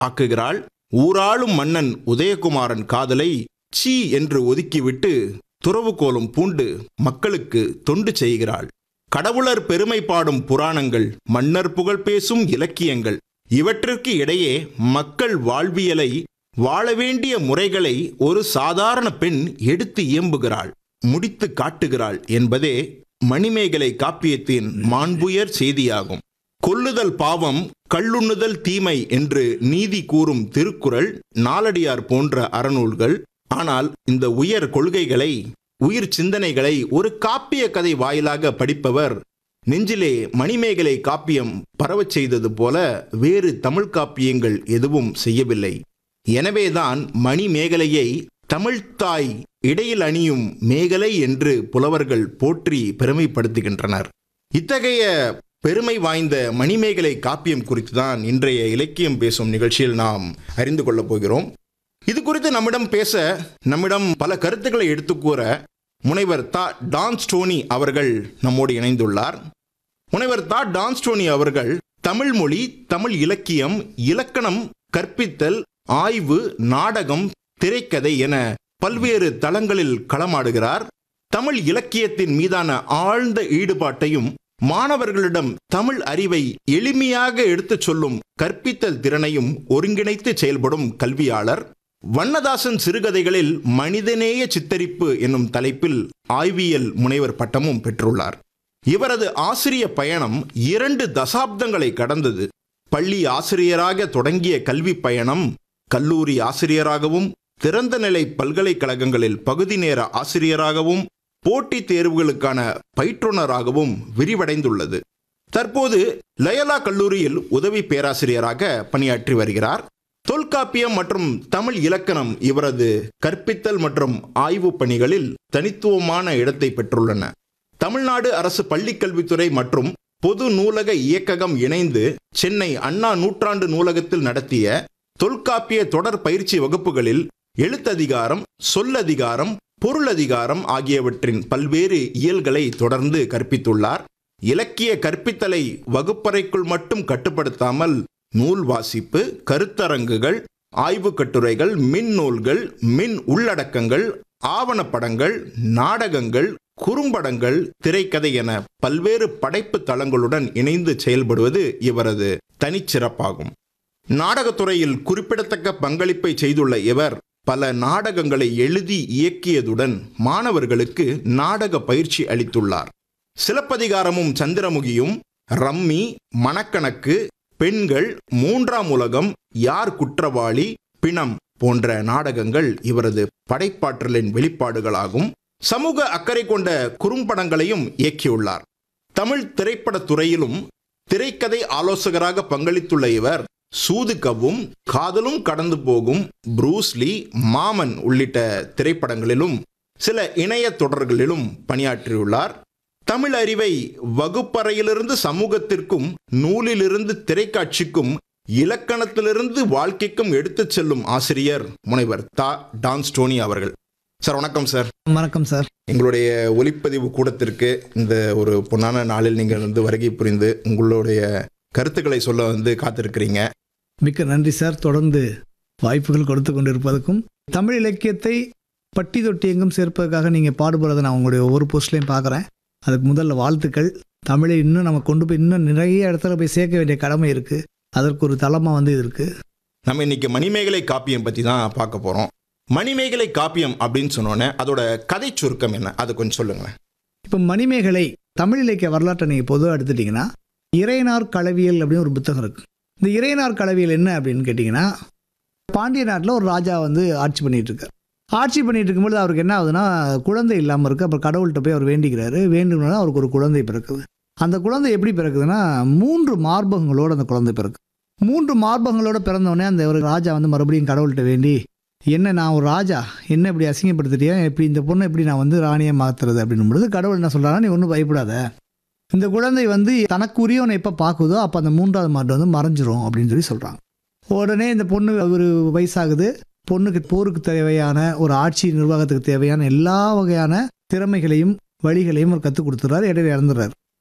ஆக்குகிறாள் ஊராளும் மன்னன் உதயகுமாரன் காதலை சீ என்று ஒதுக்கிவிட்டு துறவுகோலம் பூண்டு மக்களுக்கு தொண்டு செய்கிறாள் கடவுளர் பெருமை பாடும் புராணங்கள் மன்னர் புகழ் பேசும் இலக்கியங்கள் இவற்றிற்கு இடையே மக்கள் வாழ்வியலை வாழ வேண்டிய முறைகளை ஒரு சாதாரண பெண் எடுத்து இயம்புகிறாள் முடித்து காட்டுகிறாள் என்பதே மணிமேகலை காப்பியத்தின் மாண்புயர் செய்தியாகும் கொல்லுதல் பாவம் கள்ளுண்ணுதல் தீமை என்று நீதி கூறும் திருக்குறள் நாலடியார் போன்ற அறநூல்கள் ஆனால் இந்த உயர் கொள்கைகளை உயிர் சிந்தனைகளை ஒரு காப்பிய கதை வாயிலாக படிப்பவர் நெஞ்சிலே மணிமேகலை காப்பியம் பரவச் செய்தது போல வேறு தமிழ் காப்பியங்கள் எதுவும் செய்யவில்லை எனவேதான் மணிமேகலையை தமிழ்த்தாய் இடையில் அணியும் மேகலை என்று புலவர்கள் போற்றி பெருமைப்படுத்துகின்றனர் இத்தகைய பெருமை வாய்ந்த மணிமேகலை காப்பியம் குறித்து தான் இன்றைய இலக்கியம் பேசும் நிகழ்ச்சியில் நாம் அறிந்து கொள்ளப் போகிறோம் இது குறித்து நம்மிடம் பேச நம்மிடம் பல கருத்துக்களை எடுத்துக்கூற முனைவர் தா டான் ஸ்டோனி அவர்கள் நம்மோடு இணைந்துள்ளார் முனைவர் தா டான் ஸ்டோனி அவர்கள் தமிழ் மொழி தமிழ் இலக்கியம் இலக்கணம் கற்பித்தல் ஆய்வு நாடகம் திரைக்கதை என பல்வேறு தளங்களில் களமாடுகிறார் தமிழ் இலக்கியத்தின் மீதான ஆழ்ந்த ஈடுபாட்டையும் மாணவர்களிடம் தமிழ் அறிவை எளிமையாக எடுத்துச் சொல்லும் கற்பித்தல் திறனையும் ஒருங்கிணைத்து செயல்படும் கல்வியாளர் வண்ணதாசன் சிறுகதைகளில் மனிதநேய சித்தரிப்பு என்னும் தலைப்பில் ஆய்வியல் முனைவர் பட்டமும் பெற்றுள்ளார் இவரது ஆசிரிய பயணம் இரண்டு தசாப்தங்களை கடந்தது பள்ளி ஆசிரியராக தொடங்கிய கல்வி பயணம் கல்லூரி ஆசிரியராகவும் திறந்தநிலை பல்கலைக்கழகங்களில் பகுதி நேர ஆசிரியராகவும் போட்டித் தேர்வுகளுக்கான பயிற்றுனராகவும் விரிவடைந்துள்ளது தற்போது லயலா கல்லூரியில் உதவி பேராசிரியராக பணியாற்றி வருகிறார் தொல்காப்பியம் மற்றும் தமிழ் இலக்கணம் இவரது கற்பித்தல் மற்றும் ஆய்வுப் பணிகளில் தனித்துவமான இடத்தை பெற்றுள்ளன தமிழ்நாடு அரசு பள்ளிக்கல்வித்துறை மற்றும் பொது நூலக இயக்ககம் இணைந்து சென்னை அண்ணா நூற்றாண்டு நூலகத்தில் நடத்திய தொல்காப்பிய தொடர் பயிற்சி வகுப்புகளில் எழுத்ததிகாரம் சொல்லதிகாரம் பொருளதிகாரம் ஆகியவற்றின் பல்வேறு இயல்களை தொடர்ந்து கற்பித்துள்ளார் இலக்கிய கற்பித்தலை வகுப்பறைக்குள் மட்டும் கட்டுப்படுத்தாமல் நூல் வாசிப்பு கருத்தரங்குகள் ஆய்வுக் கட்டுரைகள் மின் நூல்கள் மின் உள்ளடக்கங்கள் ஆவணப்படங்கள் நாடகங்கள் குறும்படங்கள் திரைக்கதை என பல்வேறு படைப்பு தளங்களுடன் இணைந்து செயல்படுவது இவரது தனிச்சிறப்பாகும் நாடகத்துறையில் குறிப்பிடத்தக்க பங்களிப்பை செய்துள்ள இவர் பல நாடகங்களை எழுதி இயக்கியதுடன் மாணவர்களுக்கு நாடக பயிற்சி அளித்துள்ளார் சிலப்பதிகாரமும் சந்திரமுகியும் ரம்மி மணக்கணக்கு பெண்கள் மூன்றாம் உலகம் யார் குற்றவாளி பிணம் போன்ற நாடகங்கள் இவரது படைப்பாற்றலின் வெளிப்பாடுகளாகும் சமூக அக்கறை கொண்ட குறும்படங்களையும் இயக்கியுள்ளார் தமிழ் திரைப்படத் துறையிலும் திரைக்கதை ஆலோசகராக பங்களித்துள்ள இவர் சூதுகவும் காதலும் கடந்து போகும் ப்ரூஸ்லி மாமன் உள்ளிட்ட திரைப்படங்களிலும் சில இணைய தொடர்களிலும் பணியாற்றியுள்ளார் தமிழ் அறிவை வகுப்பறையிலிருந்து சமூகத்திற்கும் நூலிலிருந்து திரைக்காட்சிக்கும் இலக்கணத்திலிருந்து வாழ்க்கைக்கும் எடுத்துச் செல்லும் ஆசிரியர் முனைவர் தா டான் ஸ்டோனி அவர்கள் சார் வணக்கம் சார் வணக்கம் சார் எங்களுடைய ஒளிப்பதிவு கூடத்திற்கு இந்த ஒரு பொன்னான நாளில் நீங்கள் வந்து வருகை புரிந்து உங்களுடைய கருத்துக்களை சொல்ல வந்து காத்திருக்கிறீங்க மிக்க நன்றி சார் தொடர்ந்து வாய்ப்புகள் கொடுத்து கொண்டிருப்பதற்கும் தமிழ் இலக்கியத்தை பட்டி தொட்டி எங்கும் சேர்ப்பதற்காக நீங்கள் பாடுபடுறதை நான் உங்களுடைய ஒவ்வொரு போஸ்ட்லையும் பார்க்குறேன் அதுக்கு முதல்ல வாழ்த்துக்கள் தமிழை இன்னும் நம்ம கொண்டு போய் இன்னும் நிறைய இடத்துல போய் சேர்க்க வேண்டிய கடமை இருக்குது அதற்கு ஒரு தளமாக வந்து இது இருக்குது நம்ம இன்னைக்கு மணிமேகலை காப்பியம் பற்றி தான் பார்க்க போகிறோம் மணிமேகலை காப்பியம் அப்படின்னு சொன்னோன்னே அதோட கதை சுருக்கம் என்ன அதை கொஞ்சம் சொல்லுங்களேன் இப்போ மணிமேகலை தமிழ் இலக்கிய வரலாற்றை நீங்கள் பொதுவாக எடுத்துட்டிங்கன்னா இறையனார் களவியல் அப்படின்னு ஒரு புத்தகம் இருக்குது இந்த இறையனார் களவியல் என்ன அப்படின்னு கேட்டிங்கன்னா பாண்டிய நாட்டில் ஒரு ராஜா வந்து ஆட்சி பண்ணிட்டு இருக்கார் ஆட்சி பண்ணிட்டு இருக்கும்போது அவருக்கு என்ன ஆகுதுன்னா குழந்தை இல்லாமல் இருக்குது அப்புறம் கடவுள்கிட்ட போய் அவர் வேண்டிக்கிறாரு வேண்டும்னா அவருக்கு ஒரு குழந்தை பிறக்குது அந்த குழந்தை எப்படி பிறக்குதுன்னா மூன்று மார்பகங்களோட அந்த குழந்தை பிறக்கு மூன்று மார்பகங்களோட பிறந்தவொடனே அந்த ஒரு ராஜா வந்து மறுபடியும் கடவுள்கிட்ட வேண்டி என்ன நான் ஒரு ராஜா என்ன இப்படி அசிங்கப்படுத்திட்டியா இப்படி இந்த பொண்ணை எப்படி நான் வந்து ராணியை மாற்றுறது அப்படின்னும் பொழுது கடவுள் என்ன சொல்கிறான்னா நீ ஒன்றும் பயப்படாத இந்த குழந்தை வந்து தனக்குரியவனை எப்போ பார்க்குதோ அப்போ அந்த மூன்றாவது மாட்டு வந்து மறைஞ்சிரும் அப்படின்னு சொல்லி சொல்கிறாங்க உடனே இந்த பொண்ணு ஒரு வயசாகுது பொண்ணுக்கு போருக்கு தேவையான ஒரு ஆட்சி நிர்வாகத்துக்கு தேவையான எல்லா வகையான திறமைகளையும் வழிகளையும் அவர் கற்றுக் கொடுத்துறாரு இடையில இறந்துடுறாரு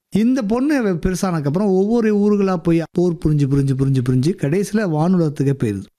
இந்த பொண்ணு பெருசானதுக்கப்புறம் ஒவ்வொரு ஊர்களாக போய் போர் புரிஞ்சு புரிஞ்சு புரிஞ்சு புரிஞ்சு கடைசியில் வானுலகத்துக்கே போயிடுது